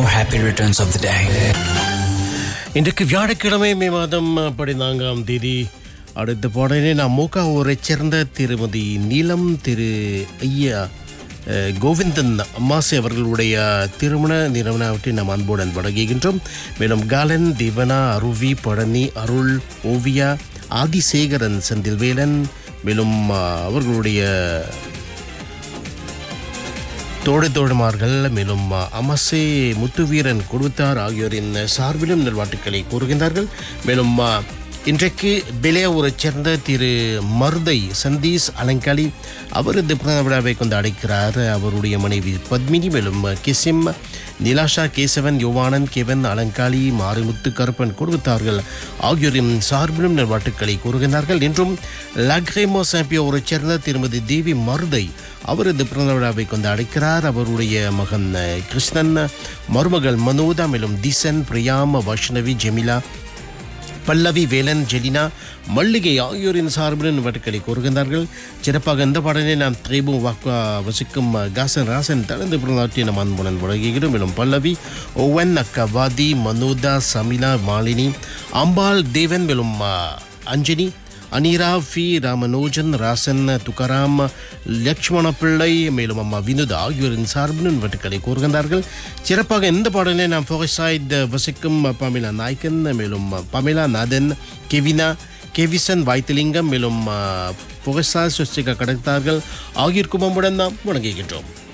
more happy returns of the day. இன்றைக்கு வியாழக்கிழமை மே மாதம் பதினான்காம் தேதி அடுத்த பாடலே நாம் மூக்கா ஊரைச் சேர்ந்த திருமதி நீலம் திரு ஐயா அஹ், கோவிந்தன் அம்மாசி அவர்களுடைய திருமண நிறுவனத்தை நாம் அன்புடன் வழங்குகின்றோம் மேலும் காலன் திவனா அருவி பழனி அருள் ஓவியா ஆதிசேகரன் செந்தில்வேலன் மேலும் அஹ், அவர்களுடைய தோடு தோடுமார்கள் மேலும் அமசே முத்துவீரன் குடுத்தார் ஆகியோரின் சார்பிலும் நல்வாழ்த்துக்களை கூறுகின்றார்கள் மேலும் ஆ, இன்றைக்கு பெலியாவூரைச் சேர்ந்த திரு மருதை சந்தீஷ் அலங்காளி அவரது பிறந்த விழாவை கொண்டு அழைக்கிறார் அவருடைய மனைவி பத்மினி மேலும் கிசிம் நிலாஷா கேசவன் யுவானன் கேவன் அலங்காளி மாரிமுத்து கருப்பன் குடும்பத்தார்கள் ஆகியோரின் சார்பிலும் நல்வாழ்த்துக்களை கூறுகின்றார்கள் இன்றும் லக்ரேமோ சாம்பியோரைச் சேர்ந்த திருமதி தேவி மருதை அவரது பிறந்த விழாவை கொண்டு அழைக்கிறார் அவருடைய மகன் அஹ், கிருஷ்ணன் மருமகள் மனோதா மேலும் திசன் பிரியாம் வைஷ்ணவி ஜெமிலா பல்லவி வேலன் ஜெலினா மல்லிகை ஆகியோரின் சார்பில் வட்டுக்களை கூறுகின்றார்கள் சிறப்பாக இந்த பாடலை நாம் திரைபு வாக்கா வசிக்கும் காசன் ராசன் தனது பிறந்தாட்டி நம் அன்புடன் வழங்குகிறோம் மேலும் பல்லவி ஓவன் அக்கா வாதி மனோதா சமிலா மாலினி அம்பாள் தேவன் மேலும் ஆ, அஞ்சனி அனிரா ஃபி ராமனோஜன் ராசன் துகாராம் லக்ஷ்மண பிள்ளை மேலும் அம்மா வினுதா ஆகியோரின் சார்பின் வட்டுக்களை கூறுகின்றார்கள் சிறப்பாக இந்த பாடலை நாம் ஃபோகசாய்ட் வசிக்கும் பமிலா நாய்க்கன் மேலும் பமிலா நாதன் கெவினா கெவிசன் வாய்த்திலிங்கம் மேலும் ஃபோகசா சுஸ்திகா கடத்தார்கள் ஆகியோருக்கும் நம்முடன் நாம் வணங்குகின்றோம்